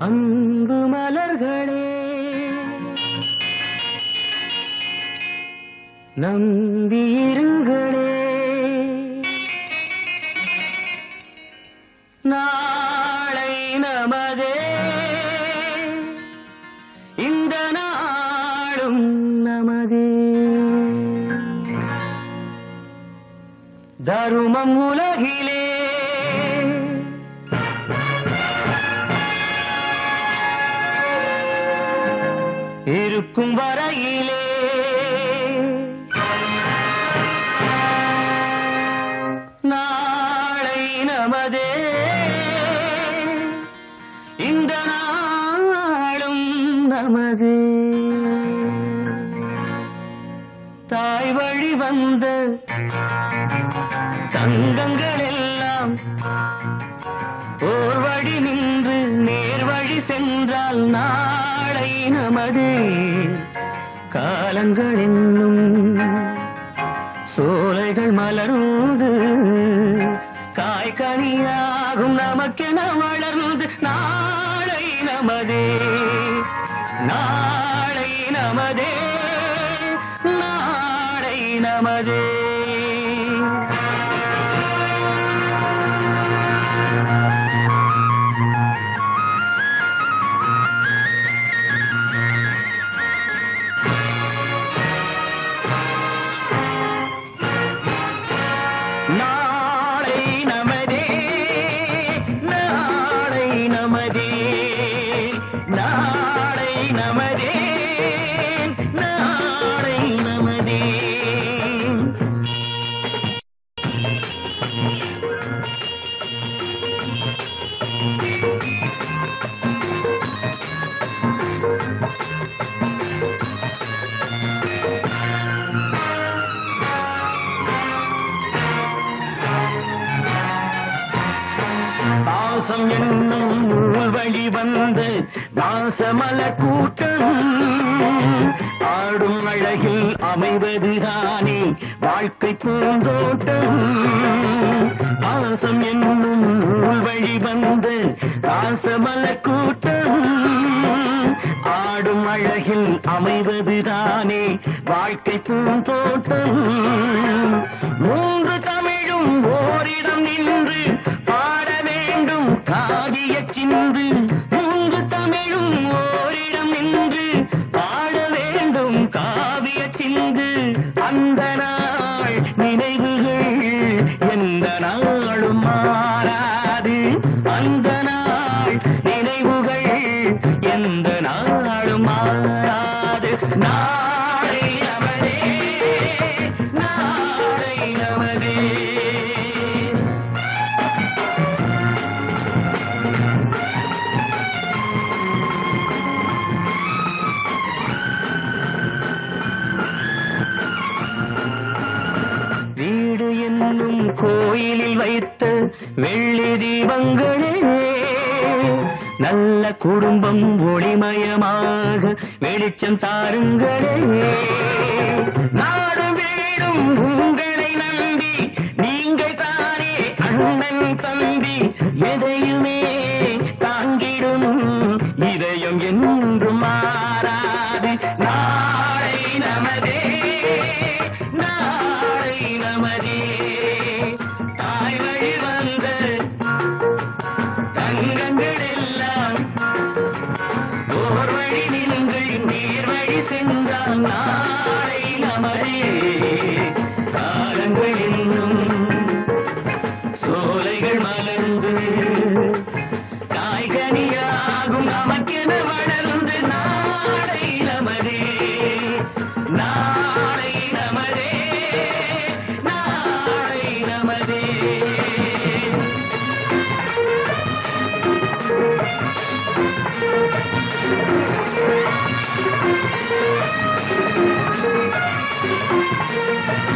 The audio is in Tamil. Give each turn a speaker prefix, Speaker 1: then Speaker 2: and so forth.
Speaker 1: அன்பு மலர்களே நம்பியிருங்களே நாளை நமதே இந்த நாளும் நமதே தருமம் உலகிலே இருக்கும் வரையிலே நாளை நமதே இந்த நாளும் நமதே தாய் வழி வந்த தங்கங்கள் எல்லாம் ஓர் வழி நின்று நேர் வழி சென்றால் நாளை நமது காலங்கள் என்னும் சோலைகள் மலர்ந்து காய்கனியாகும் நமக்கென வளர்ந்து நாளை நமதே நாளை நமதே நாளை நமதே நாளை நமதே நாளை நமதே நாளை நமதே நாளை நமதே பாசம் என்னும் நூல் வழி வந்து பாசமல கூட்டம் ஆடும் அழகில் அமைவதுதானே வாழ்க்கை பூந்தோட்டம் பாசம் என்னும் நூல் வழி வந்து பாசமல கூட்டம் ஆடும் அழகில் அமைவதுதானே வாழ்க்கை பூந்தோட்டம் மூன்று தமிழும் ஓரிடம் நின்று பாட வேண்டும் காவிய சிந்து மூன்று தமிழும் ஓரிடம் நின்று பாட வேண்டும் காவிய சிந்து அந்த நாள் நினைவுகள் எந்த நாளும் மாறாது அந்த நாள் நினைவுகள் எந்த நாளும் மாறாது நாளை நமதே நாளை நமதே வீடு என்னும் கோயிலில் வைத்த வெள்ளி தீபங்களே நல்ல குடும்பம் ஒளிமயமாக வெளிச்சம் தாருங்களே நாடும் வீடும் உங்களை நம்பி நீங்கள் தானே அண்ணன் தம்பி எதையுமே தாங்கிடும் இதயம் என்றும் மாறாது நாளை நமதே நாளை நமதே தாய் வழி வந்த தங்கங்கள் எல்லாம் ஓர் வழி நின்று நீர் வழி சென்றால் நாளை நமதே